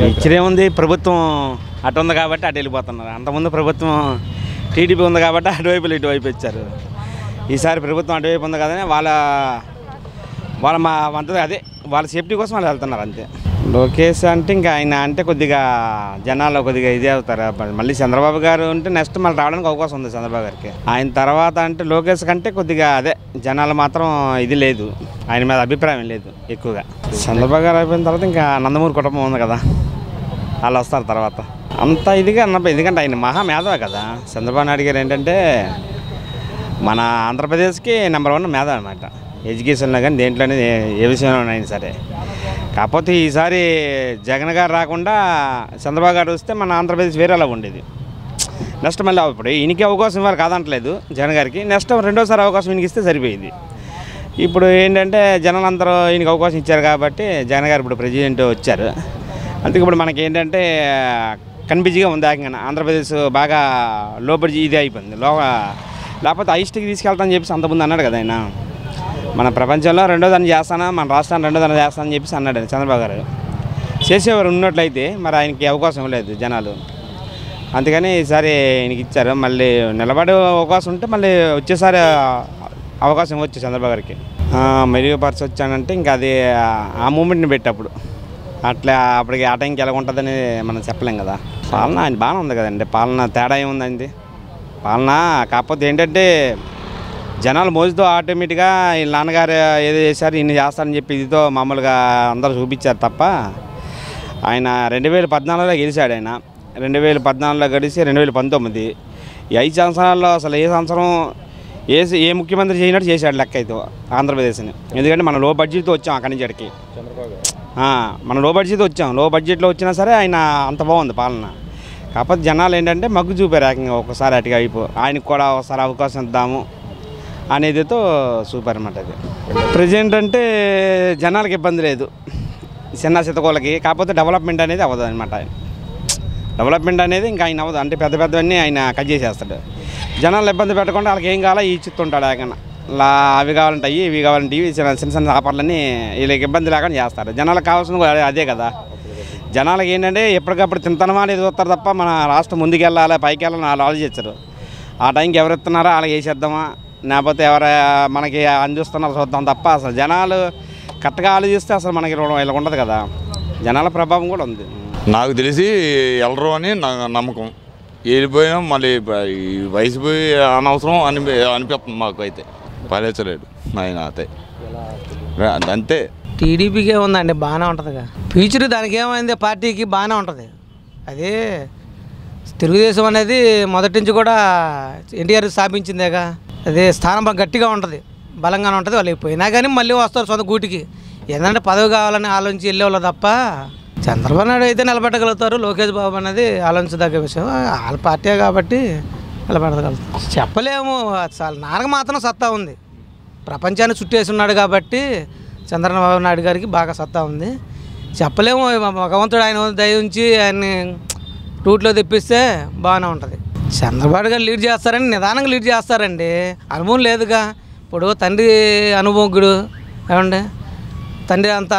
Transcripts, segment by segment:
ఇచ్చిన ఏముంది ప్రభుత్వం అటు ఉంది కాబట్టి అటు వెళ్ళిపోతున్నారు అంతకుముందు ప్రభుత్వం టీడీపీ ఉంది కాబట్టి అటువైపు ఇటువైపు ఇచ్చారు ఈసారి ప్రభుత్వం అటువైపు ఉంది కదని వాళ్ళ వాళ్ళ మా వంత అదే వాళ్ళ సేఫ్టీ కోసం వాళ్ళు వెళ్తున్నారు అంతే లోకేష్ అంటే ఇంకా ఆయన అంటే కొద్దిగా జనాల్లో కొద్దిగా ఇదే అవుతారు మళ్ళీ చంద్రబాబు గారు ఉంటే నెక్స్ట్ మళ్ళీ రావడానికి అవకాశం ఉంది చంద్రబాబు గారికి ఆయన తర్వాత అంటే లోకేష్ కంటే కొద్దిగా అదే జనాలు మాత్రం ఇది లేదు ఆయన మీద అభిప్రాయం లేదు ఎక్కువగా చంద్రబాబు గారు అయిపోయిన తర్వాత ఇంకా నందమూరి కుటుంబం ఉంది కదా వాళ్ళు వస్తారు తర్వాత అంత ఇదిగా అన్న ఎందుకంటే ఆయన మహా మేధావి కదా చంద్రబాబు నాయుడు గారు ఏంటంటే మన ఆంధ్రప్రదేశ్కి నెంబర్ వన్ మేధావి అనమాట ఎడ్యుకేషన్లో కానీ దేంట్లోనే ఏ- ఏ విషయంలో అయినా సరే కాకపోతే ఈసారి జగన్ గారు రాకుండా చంద్రబాబు గారు వస్తే మన ఆంధ్రప్రదేశ్ వేరేలా ఉండేది నెక్స్ట్ మళ్ళీ ఇప్పుడు ఈయనకి అవకాశం ఇవ్వాలి కాదంటలేదు జగన్ గారికి నెక్స్ట్ రెండోసారి అవకాశం ఈయనకి ఇస్తే సరిపోయింది ఇప్పుడు ఏంటంటే జనాలు అందరూ ఈయనకి అవకాశం ఇచ్చారు కాబట్టి జగన్ గారు ఇప్పుడు ప్రెసిడెంట్ వచ్చారు అందుకే ఇప్పుడు మనకి ఏంటంటే కన్బిజీగా ఉంది ఏకంగా ఆంధ్రప్రదేశ్ బాగా లో బడ్జెట్ ఇది అయిపోయింది లో లేకపోతే ఐస్ట్కి తీసుకెళ్తానని చెప్పేసి అంతకుముందు అన్నాడు కదా ఆయన మన ప్రపంచంలో రెండో దాన్ని చేస్తానా మన రాష్ట్రాన్ని రెండో దాన్ని చేస్తానని చెప్పేసి అన్నాడు ఆయన చంద్రబాబు గారు చేసేవారు ఉన్నట్లయితే మరి ఆయనకి అవకాశం లేదు జనాలు అందుకని ఈసారి ఆయనకి ఇచ్చారు మళ్ళీ నిలబడే అవకాశం ఉంటే మళ్ళీ వచ్చేసారి అవకాశం ఇవ్వచ్చు చంద్రబాబు గారికి మెరుగుపరచ వచ్చానంటే ఇంకా అది ఆ మూమెంట్ని పెట్టప్పుడు అట్లా అప్పటికి ఆ టైంకి ఎలా ఉంటుందని మనం చెప్పలేం కదా పాలన ఆయన బాగానే ఉంది కదండి పాలన తేడా ఏముందండి పాలన కాకపోతే ఏంటంటే జనాలు మోజుతో ఆటోమేటిక్గా ఈ నాన్నగారు ఏదో చేశారు ఇన్ని చేస్తారని చెప్పి ఇదితో మామూలుగా అందరూ చూపించారు తప్ప ఆయన రెండు వేల పద్నాలుగులో గెలిచాడు ఆయన రెండు వేల పద్నాలుగులో గడిచి రెండు వేల పంతొమ్మిది ఈ ఐదు సంవత్సరాల్లో అసలు ఏ సంవత్సరం ఏ ఏ ముఖ్యమంత్రి చేయనట్టు చేశాడు లెక్క అయితే ఆంధ్రప్రదేశ్ని ఎందుకంటే మనం లో బడ్జెట్తో వచ్చాం అక్కడి నుంచి అక్కడికి ఆ, మనం లో బడ్జెట్ వచ్చాం లో బడ్జెట్లో వచ్చినా సరే ఆయన అంత బాగుంది పాలన కాకపోతే జనాలు ఏంటంటే మగ్గు చూపారు ఏకంగా ఒకసారి అటుగా అయిపో ఆయనకు కూడా ఒకసారి అవకాశం ఇద్దాము అనేదితో సూపర్ అనమాట అది ప్రజెంట్ అంటే జనాలకు ఇబ్బంది లేదు చిన్న చితకోళ్ళకి కాకపోతే డెవలప్మెంట్ అనేది అవ్వదు అనమాట డెవలప్మెంట్ అనేది ఇంకా ఆయన అవ్వదు అంటే పెద్ద పెద్దవన్నీ ఆయన కట్ చేసేస్తాడు జనాలు ఇబ్బంది పెట్టకుండా వాళ్ళకి ఏం కావాలో ఈ చిత్తుంటాడు ఆయన లా అవి కావాలంటే అయ్యి ఇవి కావాలంటే ఇవి చిన్న చిన్న చిన్న ఆఫర్లన్నీ వీళ్ళకి ఇబ్బంది లేకుండా చేస్తారు జనాలకు కావాల్సింది కూడా అదే- అదే కదా జనాలకి ఏంటంటే ఎప్పటికప్పుడు తింతనమా అనేది చూస్తారు తప్ప మన రాష్ట్రం ముందుకు వెళ్ళాలి పైకి వెళ్ళాలని వాళ్ళు ఆలోచించరు ఆ టైంకి ఎవరు ఇస్తున్నారో వాళ్ళకి వేసేద్దామా లేకపోతే ఎవరు మనకి అందిస్తున్నారో చూద్దాం తప్ప అసలు జనాలు కరెక్ట్గా ఆలోచిస్తే అసలు మనకి ఇలా ఇలా ఉండదు కదా జనాల ప్రభావం కూడా ఉంది నాకు తెలిసి వెళ్ళరు అని నా నమ్మకం వెళ్ళిపోయినా మళ్ళీ బ- ఈ వయసు పోయి అనవసరం అని అనిపిస్తుంది మాకు అయితే పాలించలేడు ఆయన అయితే అంతే టీడీపీకే ఉందండి బాగానే ఉంటుందిగా ఫ్యూచర్ దానికి ఏమైంది పార్టీకి బాగానే ఉంటుంది అదే తెలుగుదేశం అనేది మొదటి నుంచి కూడా ఎన్టీఆర్ స్థాపించిందేగా అదే స్థానం బాగా గట్టిగా ఉంటుంది బలంగానే ఉంటుంది వాళ్ళు పోయినా కానీ మళ్ళీ వస్తారు సొంత గూటికి ఏంటంటే పదవి కావాలని ఆలోచించి వెళ్ళేవాళ్ళు తప్ప చంద్రబాబు నాయుడు అయితే నిలబెట్టగలుగుతారు లోకేష్ బాబు అనేది ఆలోచించదగ్గ విషయం వాళ్ళ పార్టీ కాబట్టి నిలబెట్టగలుగుతారు చెప్పలేము అసలు నాన్నకు మాత్రం సత్తా ఉంది ప్రపంచాన్ని చుట్టేసి ఉన్నాడు కాబట్టి చంద్రబాబు నాయుడు గారికి బాగా సత్తా ఉంది చెప్పలేము భగవంతుడు ఆయన దయ ఉంచి ఆయన్ని రూట్లో తెప్పిస్తే బాగానే ఉంటుంది చంద్రబాబు గారు లీడ్ చేస్తారని నిదానంగా లీడ్ చేస్తారండి అనుభవం లేదుగా ఇప్పుడు తండ్రి అనుభవజ్ఞుడు ఏమండి తండ్రి అంత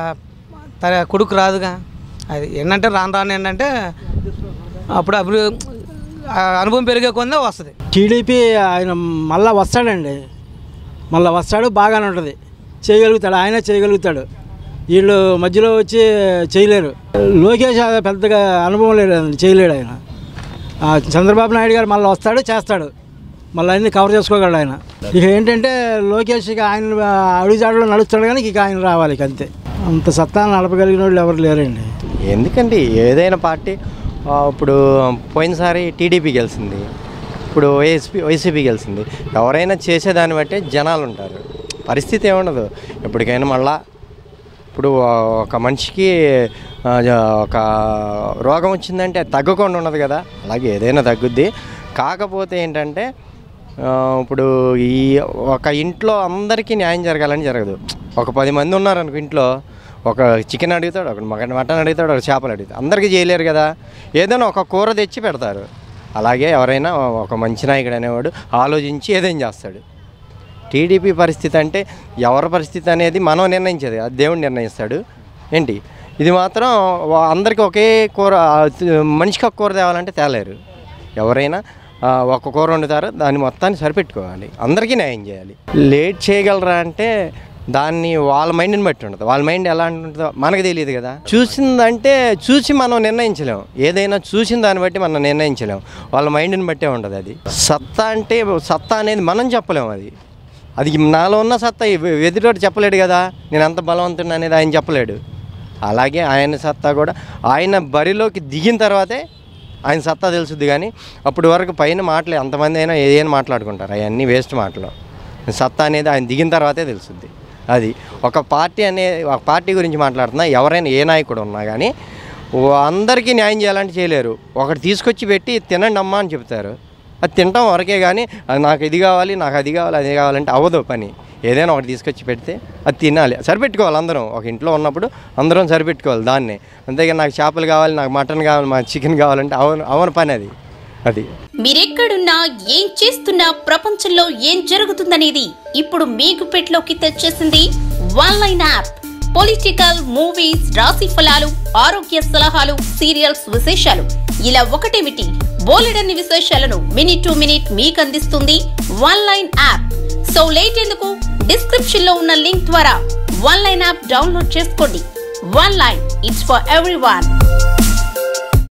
తన కొడుకు రాదుగా అది ఏంటంటే రాను రాను ఏంటంటే అప్పుడు అభివృ ఆ అనుభవం పెరిగే కొందే వస్తుంది టీడీపీ ఆయన మళ్ళా వస్తాడండి మళ్ళా వస్తాడు బాగానే ఉంటుంది చేయగలుగుతాడు ఆయన చేయగలుగుతాడు వీళ్ళు మధ్యలో వచ్చి చేయలేరు లోకేష్ ఆ పెద్దగా అనుభవం లేదు ఆయన, చేయలేడు ఆయన ఆ, చంద్రబాబు నాయుడు గారు మళ్ళీ వస్తాడు చేస్తాడు మళ్ళీ అన్ని కవర్ చేసుకోగలడు ఆయన ఇక ఏంటంటే లోకేష్ ఇక ఆయన అడుగుజాడలో నడుస్తాడు కానీ ఇక ఆయన రావాలి ఇక అంతే అంత సత్తా నడపగలిగిన వాళ్ళు ఎవరు లేరండి ఎందుకండి ఏదైనా పార్టీ ఆ, ఇప్పుడు పోయినసారి టీడీపీ గెలిచింది ఇప్పుడు వైఎస్పీ వైసీపీ గెలిచింది ఎవరైనా చేసేదాన్ని బట్టే జనాలు ఉంటారు పరిస్థితి ఏముండదు ఎప్పటికైనా మళ్ళా ఇప్పుడు ఒక మనిషికి ఆ, జ- ఒక రోగం వచ్చిందంటే అది తగ్గకుండా ఉండదు కదా అలాగే ఏదైనా తగ్గుద్ది కాకపోతే ఏంటంటే ఆ, ఇప్పుడు ఈ ఒక ఇంట్లో అందరికీ న్యాయం జరగాలని జరగదు ఒక పది మంది ఉన్నారు అనుకో ఇంట్లో ఒక చికెన్ అడుగుతాడు ఒక మటన్ మటన్ అడుగుతాడు ఒక చేపలు అడుగుతాడు అందరికీ చేయలేరు కదా ఏదైనా ఒక కూర తెచ్చి పెడతారు అలాగే ఎవరైనా ఒక మంచి నాయకుడు అనేవాడు ఆలోచించి ఏదైనా చేస్తాడు టీడీపీ పరిస్థితి అంటే ఎవరి పరిస్థితి అనేది మనం నిర్ణయించేది అది దేవుడు నిర్ణయిస్తాడు ఏంటి ఇది మాత్రం వా- అందరికీ ఒకే కూర ఆ, మనిషికి ఒక కూర తేవాలంటే తేలేరు ఎవరైనా ఆ, ఒక కూర వండుతారు దాన్ని మొత్తాన్ని సరిపెట్టుకోవాలి అందరికీ న్యాయం చేయాలి లేట్ చేయగలరా అంటే దాన్ని వాళ్ళ మైండ్ని బట్టి ఉంటుంది వాళ్ళ మైండ్ ఎలా ఉంటుందో మనకు తెలియదు కదా చూసిందంటే చూసి మనం నిర్ణయించలేం ఏదైనా చూసిన దాన్ని బట్టి మనం నిర్ణయించలేం వాళ్ళ మైండ్ని బట్టే ఉంటుంది అది సత్తా అంటే సత్తా అనేది మనం చెప్పలేం అది అది నాలో ఉన్న సత్తా ఎ- ఎదుటోడు చెప్పలేడు కదా నేను ఎంత బలవంతుడు అనేది ఆయన చెప్పలేడు అలాగే ఆయన సత్తా కూడా ఆయన బరిలోకి దిగిన తర్వాతే ఆయన సత్తా తెలుసుద్ది కానీ అప్పటి వరకు పైన మాటలు ఎంతమంది అయినా ఏదైనా మాట్లాడుకుంటారు అవన్నీ వేస్ట్ మాటలు సత్తా అనేది ఆయన దిగిన తర్వాతే తెలుసుద్ది అది ఒక పార్టీ అనే ఒక పార్టీ గురించి మాట్లాడుతున్నా ఎవరైనా ఏ నాయకుడు ఉన్నా కానీ ఓ- అందరికీ న్యాయం చేయాలంటే చేయలేరు ఒకటి తీసుకొచ్చి పెట్టి తినండి అమ్మా అని చెప్తారు అది తింటాం వరకే కానీ అది నాకు ఇది కావాలి నాకు అది కావాలి అది కావాలంటే అవ్వదు పని ఏదైనా ఒకటి తీసుకొచ్చి పెడితే అది తినాలి సరిపెట్టుకోవాలి అందరం ఒక ఇంట్లో ఉన్నప్పుడు అందరం సరిపెట్టుకోవాలి దాన్నే అంతేగాని నాకు చేపలు కావాలి నాకు మటన్ కావాలి నాకు చికెన్ కావాలంటే అవన అవన పని అది అది మీరెక్కడున్నా ఏం చేస్తున్నా ప్రపంచంలో ఏం జరుగుతుందనేది ఇప్పుడు మీ గుప్పెట్లోకి తెచ్చేసింది one line app political movies రాశి ఫలాలు ఆరోగ్య సలహాలు సీరియల్స్ విశేషాలు ఇలా ఒకటేమిటి బోలెడన్ని విశేషాలను మినిట్ టు మినిట్ మీకు అందిస్తుంది one line app so late ఎందుకు డిస్క్రిప్షన్ లో ఉన్న లింక్ ద్వారా వన్ లైన్ యాప్ డౌన్లోడ్ చేసుకోండి one line it's for every